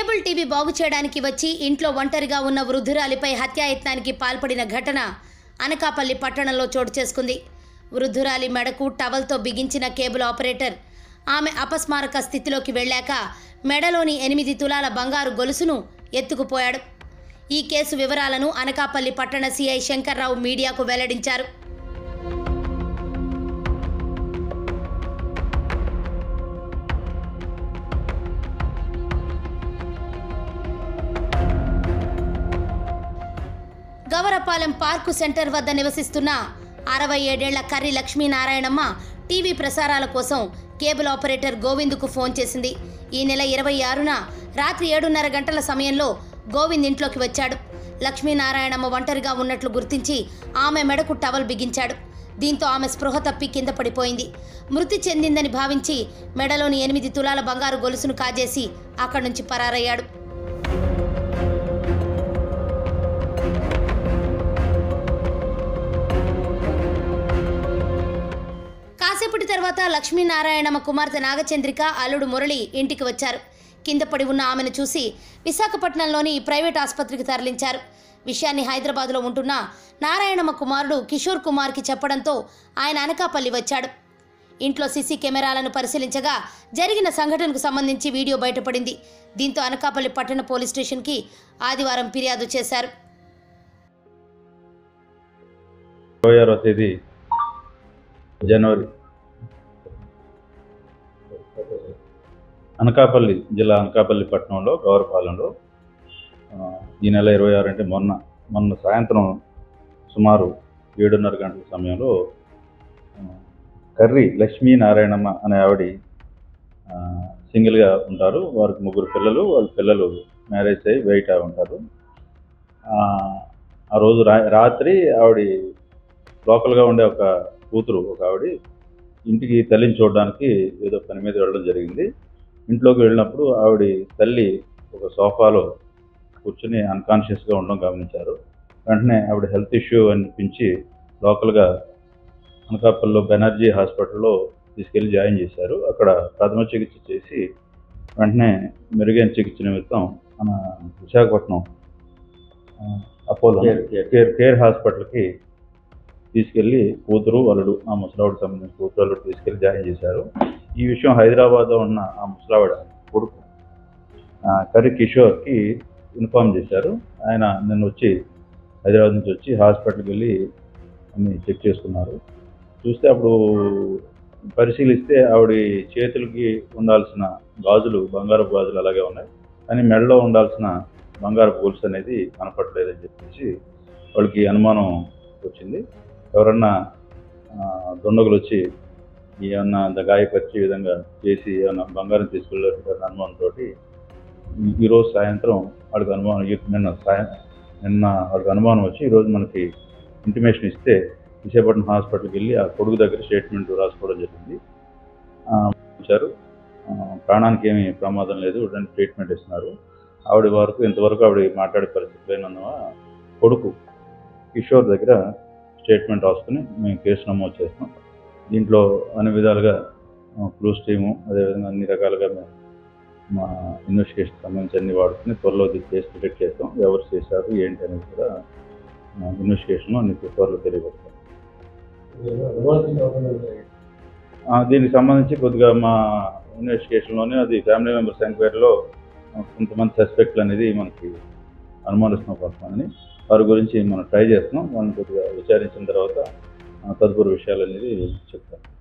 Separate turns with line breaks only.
Cable TV బాగు చేయడానికి వచ్చి ఇంట్లో ఒంటరిగా ఉన్న వృద్ధురాలిపై హత్యాయత్నానికి పాల్పడిన ఘటన అనకాపల్లి పట్టణంలో చోటు చేసుకుంది వృద్ధురాలి మెడకు టవల్తో బిగించిన కేబుల్ ఆపరేటర్ ఆమె అపస్మారక స్థితిలోకి వెళ్ళాక మెడలోని ఎనిమిది తులాల బంగారు గొలుసును ఎత్తుకుపోయాడు ఈ కేసు వివరాలను అనకాపల్లి పట్టణ సిఐ శంకర్రావు మీడియాకు వెల్లడించారు గవరపాలెం పార్కు సెంటర్ వద్ద నివసిస్తున్న అరవై ఏడేళ్ల కర్రి లక్ష్మీనారాయణమ్మ టీవీ ప్రసారాల కోసం కేబుల్ ఆపరేటర్ గోవింద్కు ఫోన్ చేసింది ఈ నెల ఇరవై ఆరున రాత్రి ఏడున్నర గంటల సమయంలో గోవింద్ ఇంట్లోకి వచ్చాడు లక్ష్మీనారాయణమ్మ ఒంటరిగా ఉన్నట్లు గుర్తించి ఆమె మెడకు టవల్ బిగించాడు దీంతో ఆమె స్పృహ తప్పి కింద పడిపోయింది మృతి చెందిందని భావించి మెడలోని ఎనిమిది తులాల బంగారు గొలుసును కాజేసి అక్కడి నుంచి పరారయ్యాడు కాసేపటి తర్వాత లక్ష్మీనారాయణమ్మ కుమార్తె నాగచంద్రిక అల్లుడు మురళి ఇంటికి వచ్చారు కింద పడి ఉన్న ఆమెను చూసి విశాఖపట్నంలోని ప్రైవేట్ ఆసుపత్రికి తరలించారు విషయాన్ని హైదరాబాద్లో ఉంటున్న నారాయణమ్మ కుమారుడు కిషోర్ కుమార్కి చెప్పడంతో ఆయన అనకాపల్లి వచ్చాడు ఇంట్లో సీసీ కెమెరాలను పరిశీలించగా జరిగిన సంఘటనకు సంబంధించి వీడియో బయటపడింది దీంతో అనకాపల్లి పట్టణ పోలీస్ స్టేషన్కి ఆదివారం ఫిర్యాదు చేశారు
ఇరవై ఆరో తేదీ జనవరి అనకాపల్లి జిల్లా అనకాపల్లి పట్టణంలో గౌరపాలెంలో ఆ, ఈ నెల ఇరవై ఆరు అంటే మొన్న మొన్న సాయంత్రం సుమారు ఏడున్నర గంటల సమయంలో ఆ, కర్రి లక్ష్మీనారాయణమ్మ అనే ఆవిడ ఆ, సింగిల్గా ఉంటారు వారికి ముగ్గురు పిల్లలు వాళ్ళ పిల్లలు మ్యారేజ్ అయ్యి బయట ఉంటారు ఆ, ఆ రోజు రా రాత్రి ఆవిడ లోకల్గా ఉండే ఒక కూతురు ఒక ఆవిడ ఇంటికి తల్లిని చూడడానికి ఏదో పని మీద వెళ్ళడం జరిగింది ఇంట్లోకి వెళ్ళినప్పుడు ఆవిడ తల్లి ఒక సోఫాలో కూర్చుని అన్కాన్షియస్గా ఉండడం గమనించారు వెంటనే ఆవిడ హెల్త్ ఇష్యూ అనిపించి లోకల్గా అనకాపల్లిలో బెనర్జీ హాస్పిటల్లో తీసుకెళ్లి జాయిన్ చేశారు అక్కడ ప్రథమ చికిత్స చేసి వెంటనే మెరుగైన చికిత్స నిమిత్తం మన విశాఖపట్నం ఆ, Apollo
care- care.
Care care హాస్పిటల్కి తీసుకెళ్లి కూతురు అల్లుడు ఆ ముసలావిడికి సంబంధించిన కూతురు అల్లుడు తీసుకెళ్లి జాయిన్ చేశారు ఈ విషయం హైదరాబాద్లో ఉన్న ఆ ముసలావిడ కొడుకు ఆ, కరి కిషోర్కి ఇన్ఫామ్ చేశారు ఆయన నిన్న వచ్చి హైదరాబాద్ నుంచి వచ్చి హాస్పిటల్కి వెళ్ళి అన్ని చెక్ చేసుకున్నారు చూస్తే అప్పుడు పరిశీలిస్తే ఆవిడ చేతులకి ఉండాల్సిన గాజులు బంగారపు గాజులు అలాగే ఉన్నాయి కానీ మెడలో ఉండాల్సిన బంగారపు గొలుసు అనేది కనపడలేదని చెప్పేసి వాళ్ళకి అనుమానం వచ్చింది ఎవరన్నా ఆ, దొండగులు వచ్చి ఏమన్నా అంత గాయపరిచే విధంగా చేసి ఏమన్నా బంగారం తీసుకెళ్ళారు అనుమానంతో ఈరోజు సాయంత్రం వాళ్ళకి అనుమానం ఈ- నిన్న సాయం నిన్న వాళ్ళకి అనుమానం వచ్చి ఈరోజు మనకి ఇంటిమేషన్ ఇస్తే విశాఖపట్నం హాస్పిటల్కి వెళ్ళి ఆ కొడుకు దగ్గర స్టేట్మెంట్ రాసుకోవడం జరిగింది ఆ, ఇచ్చారు ఆ, ప్రాణానికి ఏమీ ప్రమాదం లేదు దానికి ట్రీట్మెంట్ ఇస్తున్నారు ఆవిడ వరకు ఇంతవరకు ఆవిడ మాట్లాడే పరిస్థితి లేనందున కొడుకు కిషోర్ దగ్గర స్టేట్మెంట్ రాసుకుని మేము కేసు నమోదు చేస్తున్నాం దీంట్లో అన్ని విధాలుగా క్లూస్ టీము అదేవిధంగా అన్ని రకాలుగా మేము మా ఇన్వెస్టిగేషన్ సంబంధించి అన్ని వాడుకుని త్వరలో ఇది కేసు డిటెక్ట్ చేస్తాం ఎవరు చేశారు ఏంటి అనేది కూడా ఇన్వెస్టిగేషన్లో అన్ని త్వరలో తెలియబడతాం ఆ, దీనికి సంబంధించి కొద్దిగా మా ఇన్వెస్టిగేషన్లోనే అది ఫ్యామిలీ మెంబర్స్ ఎంక్వైరీలో ఆ, కొంతమంది సస్పెక్ట్లు అనేది మనకి అనుమానిస్తున్నాం కొంతమందిని వారి గురించి మనం ట్రై చేస్తున్నాం వాళ్ళని కొద్దిగా విచారించిన తర్వాత ఆ, తదుపరి విషయాలు అనేది చెప్తాం